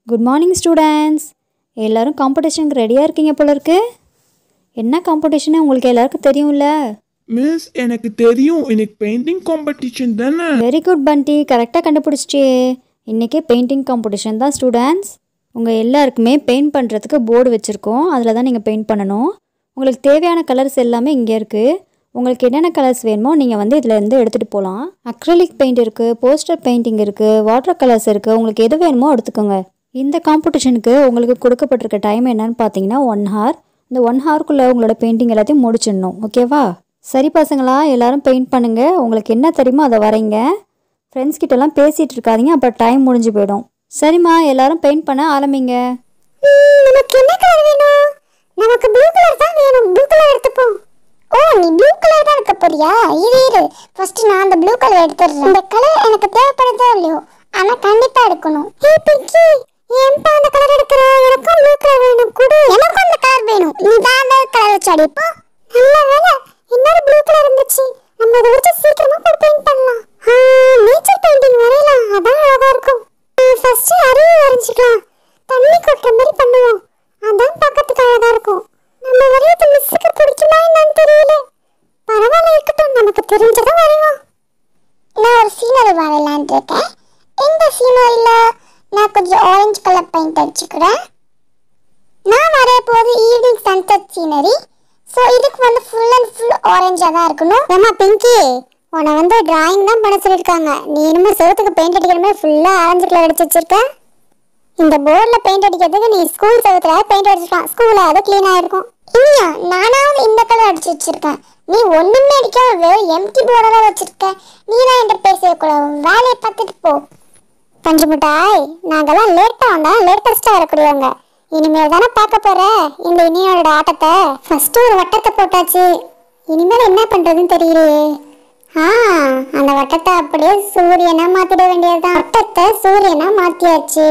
good morning students எல்லாரும் காம்படிஷனுக்கு ரெடியாக இருக்கீங்க போல இருக்கு என்ன காம்படிஷனு உங்களுக்கு எல்லாருக்கும் தெரியும்ல மிஸ் எனக்கு தெரியும் இன்னைக்கு பெயிண்டிங் காம்படிஷன் தானே வெரி குட் பண்டி கரெக்டாக கண்டுபிடிச்சிட்டே இன்றைக்கே பெயிண்டிங் காம்படிஷன் தான் ஸ்டூடெண்ட்ஸ் உங்கள் எல்லாருக்குமே பெயிண்ட் பண்ணுறதுக்கு போர்டு வச்சுருக்கோம் அதில் தான் நீங்கள் பெயிண்ட் பண்ணணும் உங்களுக்கு தேவையான கலர்ஸ் எல்லாமே இங்கே இருக்குது உங்களுக்கு என்னென்ன கலர்ஸ் வேணுமோ நீங்கள் வந்து இதில் இருந்து எடுத்துகிட்டு போகலாம் அக்ரலிக் பெயிண்ட் இருக்குது போஸ்டர் பெயிண்டிங் இருக்குது வாட்டர் கலர்ஸ் இருக்குது உங்களுக்கு எது வேணுமோ எடுத்துக்கோங்க இந்த காம்படிஷனுக்கு உங்களுக்கு கொடுக்கப்பட்டிருக்க டைம் என்னன்னு பார்த்தீங்கன்னா ஒன் ஹார் இந்த ஒன் ஹார்க்குள்ளே உங்களோட பெயிண்டிங் எல்லாத்தையும் முடிச்சிடணும் ஓகேவா சரி பசங்களா எல்லாரும் பெயிண்ட் பண்ணுங்கள் உங்களுக்கு என்ன தெரியுமோ அதை வரைங்க ஃப்ரெண்ட்ஸ் கிட்டலாம் பேசிகிட்டு இருக்காதீங்க அப்புறம் டைம் முடிஞ்சு போயிடும் சரிம்மா எல்லாரும் பெயிண்ட் பண்ண ஆரம்பிங்க நமக்கு என்ன கலர் வேணும் நமக்கு ப்ளூ கலர் தான் வேணும் ப்ளூ கலர் எடுத்துப்போம் ஓ நீ ப்ளூ கலர் தான் எடுக்க போறியா இரு இரு ஃபர்ஸ்ட் நான் அந்த ப்ளூ கலர் எடுத்துறேன் இந்த கலர் எனக்கு தேவைப்படுதோ இல்லையோ ஆனா கண்டிப்பா எடுக்கணும் ஏ பிக்கி ஏன்பா அந்த கலர் எடுக்கிற எனக்கும் ப்ளூ கலர் வேணும் குடு எனக்கும் அந்த கலர் வேணும் நீ தான் அந்த கலர் வச்சு அடிப்போ நல்ல வேலை இன்னொரு ப்ளூ கலர் இருந்துச்சு நம்ம அதை வச்சு சீக்கிரமா போய் பெயிண்ட் பண்ணலாம் நேச்சர் பெயிண்டிங் வரையலாம் அதான் அழகா இருக்கும் ஃபர்ஸ்ட் அருவி வரைஞ்சிக்கலாம் தண்ணி கொட்டுற மாதிரி பண்ணுவோம் அதான் பார்க்கறதுக்கு அழகா இருக்கும் நம்ம வரையறது மிஸ்ஸுக்கு பிடிக்குமா என்னன்னு தெரியல பரவாயில்ல இருக்கட்டும் நமக்கு தெரிஞ்சதை வரைவோம் நான் ஒரு சீனரி வரையலான் இருக்கேன் இந்த சீனரியில் நான் கொஞ்சம் ஆரஞ்சு கலர் பெயிண்ட் அடிச்சுக்கிறேன் நான் வரைய போது ஈவினிங் சன்செட் சீனரி ஸோ இதுக்கு வந்து ஃபுல் அண்ட் ஃபுல் ஆரஞ்சாக தான் இருக்கணும் ஏமா பிங்கி உன்னை வந்து டிராயிங் தான் பண்ண சொல்லியிருக்காங்க நீ இனிமேல் செவத்துக்கு பெயிண்ட் அடிக்கிற மாதிரி ஃபுல்லாக ஆரஞ்சு கலர் அடிச்சு வச்சிருக்க இந்த போர்டில் பெயிண்ட் அடிக்கிறதுக்கு நீ ஸ்கூல் செவத்துல பெயிண்ட் அடிச்சிருக்கலாம் ஸ்கூலில் அது க்ளீனாக இருக்கும் இல்லையா நானாவது இந்த கலர் அடிச்சு வச்சிருக்கேன் நீ ஒன்றுமே அடிக்காம வெறும் எம்டி போர்டெல்லாம் வச்சிருக்க நீ தான் என்கிட்ட பேசக்கூடாது உன் வேலையை பார்த்துட்டு போ பஞ்சு மிட்டாய் நாங்கெல்லாம் லேட்டாக வந்தா லேட்டஸ்ட்டாக வரக்கூடியவங்க இனிமேல் தானே பார்க்க போற இந்த இனியோட ஆட்டத்தை ஃபர்ஸ்ட் ஒரு வட்டத்தை போட்டாச்சு இனிமேல் என்ன பண்ணுறதுன்னு தெரியலையே ஆ அந்த வட்டத்தை அப்படியே சூரியனா மாத்திட வேண்டியதுதான் வட்டத்தை சூரியனா மாத்தியாச்சு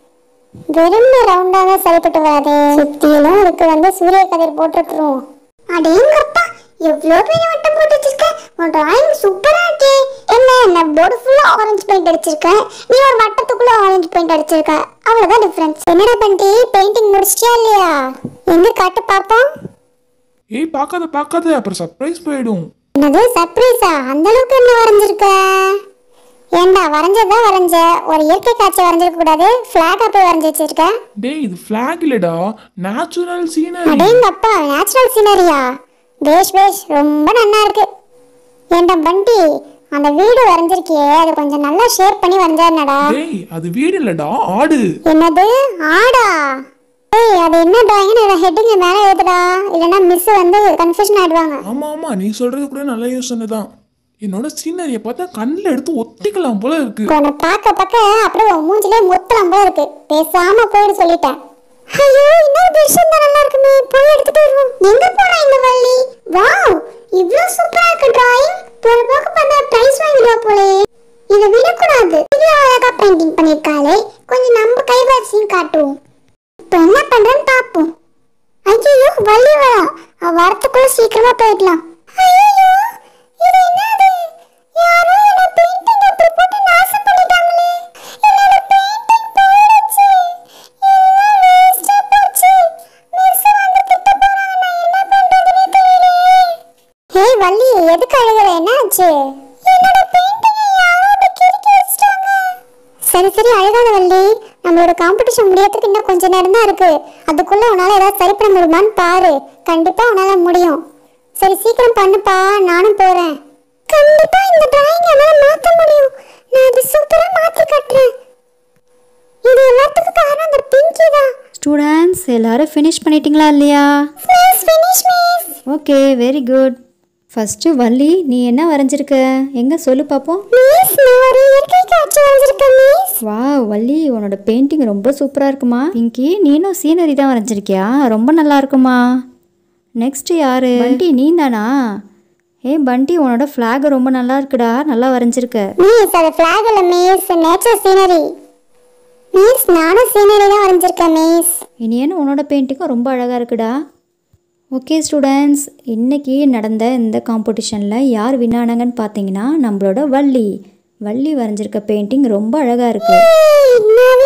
வெறும் ரவுண்டாக தான் சரிப்பட்டு வராது சுத்தியிலும் அதுக்கு வந்து சூரிய கதிர் போட்டுருக்குறோம் அடேங்கப்பா எவ்வளோ பெரிய வட்டம் போட்டு வச்சிருக்க உன் டிராயிங் சூப்பரா இருக்கே என்ன நான் போர்டு ஃபுல்லா ஆரஞ்சு பெயிண்ட் அடிச்சிருக்கேன் நீ ஒரு வட்டத்துக்குள்ள ஆரஞ்சு பெயிண்ட் அடிச்சிருக்க அவ்வளவுதான் டிஃபரன்ஸ் என்னடா பண்ணி பெயிண்டிங் முடிச்சிட்டியா இல்லையா எங்க காட்டு பாப்போம் ஏய் பார்க்காத பார்க்காத அப்புறம் சர்ப்ரைஸ் போயிடும் என்னது சர்ப்ரைஸா அந்த அளவுக்கு என்ன வரைஞ்சிருக்க ஏண்டா வரைஞ்சதா வரைஞ்ச ஒரு இயற்கை காட்சி வரைஞ்சிருக்க கூடாது ஃபிளாகா போய் வரைஞ்சி வச்சிருக்க டேய் இது ஃபிளாக் இல்லடா நேச்சுரல் சீனரி அடேங்கப்பா நேச்சுரல் சீனரியா பேஷ் பேஷ் ரொம்ப நல்லா இருக்கு ஏண்டா பண்டி அந்த வீடு வரைஞ்சிருக்கியே அது கொஞ்சம் நல்லா ஷேப் பண்ணி வரைஞ்சாருனடா டேய் அது வீடு இல்லடா ஆடு என்னது ஆடா ஏய் அது என்ன டிராயிங்னு ஹெட்டிங்க மேலே எழுதுடா இல்லைன்னா மிஸ் வந்து கன்ஃபியூஷன் ஆயிடுவாங்க ஆமா ஆமா நீ சொல்றது கூட நல்ல யோசனை தான் என்னோட சீனரியை பார்த்தா கண்ணில் எடுத்து ஒத்திக்கலாம் போல இருக்கு உன்னை பார்க்க பார்க்க அப்படியே உன் மூஞ்சிலே முத்தலாம் போல இருக்கு பேசாம போயிடு சொல்லிட்டேன் ஐயோ இன்னொரு பெட்ஷீட் தான் நல்லா இருக்குமே போய் எடுத்துட்டு வருவோம் எங்க போனா இந்த வள்ளி வாவ் இவ்ளோ சூப்பரா இருக்கு டிராயிங் போற போக்கு பார்த்தா பிரைஸ் வாங்கிடுவா போலே இதை விடக்கூடாது இவ்வளோ அழகா பெயிண்டிங் பண்ணிருக்காளே கொஞ்சம் நம்ம கைவாசியும் காட்டுவோம் இப்போ என்ன பண்றேன்னு பார்ப்போம் ஐயோ வள்ளி வரா அவ வரத்துக்குள்ள சீக்கிரமா போயிடலாம் ஐயோ இது என்னது யாரோ என்ன பெயிண்டிங் அப்படி போட்டு நாசம் பண்ணிட்டாங்களே என்னோட பெயிண்டிங் போயிடுச்சு எல்லாம் வேஸ்டா போச்சு மிஸ் வந்து திட்ட போறாங்க நான் என்ன பண்றதுன்னு தெரியலையே ஏய் வள்ளி எதுக்கு அழுகுற என்னாச்சு என்னோட பெயிண்டிங் யாரோ அப்படி கிறுக்கி வச்சிட்டாங்க சரி சரி அழகாத வள்ளி நம்மளோட காம்படிஷன் முடியறதுக்கு இன்னும் கொஞ்ச நேரம் தான் இருக்கு அதுக்குள்ள உன்னால ஏதாவது சரி பண்ண முடியுமான்னு பாரு கண்டிப்பா உன்னால முடியும் சரி சீக்கிரம் பண்ணுப்பா நானும் போறேன் கண்டிப்பா இந்த டிராயிங் என்னால மாத்த முடியும் நான் இது சூப்பரா மாத்தி காட்டுறேன் இது எல்லாத்துக்கும் காரணம் அந்த பிங்கி தான் ஸ்டூடெண்ட்ஸ் எல்லாரும் ஃபினிஷ் பண்ணிட்டீங்களா இல்லையா miss finish miss okay very good first Valli நீ என்ன வரைஞ்சிருக்க எங்கே சொல்லு பார்ப்போம் மிஸ் நான் ஒரு இயற்கை காட்சி வரைஞ்சிருக்கேன் மிஸ் வா வள்ளி உன்னோட பெயிண்டிங் ரொம்ப சூப்பராக இருக்குமா பிங்கி நீனும் சீனரி தான் வரைஞ்சிருக்கியா ரொம்ப நல்லா இருக்குமா நெக்ஸ்ட் யாரு பண்டி நீ தானா ஏ பண்டி உன்னோட ஃப்ளாக் ரொம்ப நல்லா இருக்குடா நல்லா வரைஞ்சிருக்க மிஸ் அது ஃபிளாக் இல்ல மிஸ் நேச்சர் சீனரி மிஸ் நானும் சீனரி தான் வரைஞ்சிருக்கேன் மிஸ் இனியன் உன்னோட பெயிண்டிங்கும் ரொம்ப அழகாக இருக்குடா ஓகே ஸ்டூடெண்ட்ஸ் இன்னைக்கு நடந்த இந்த காம்படிஷனில் யார் வின் ஆனாங்கன்னு பார்த்தீங்கன்னா நம்மளோட வள்ளி வள்ளி வரைஞ்சிருக்க பெயிண்டிங் ரொம்ப அழகாக இருக்குது ஏய், நான்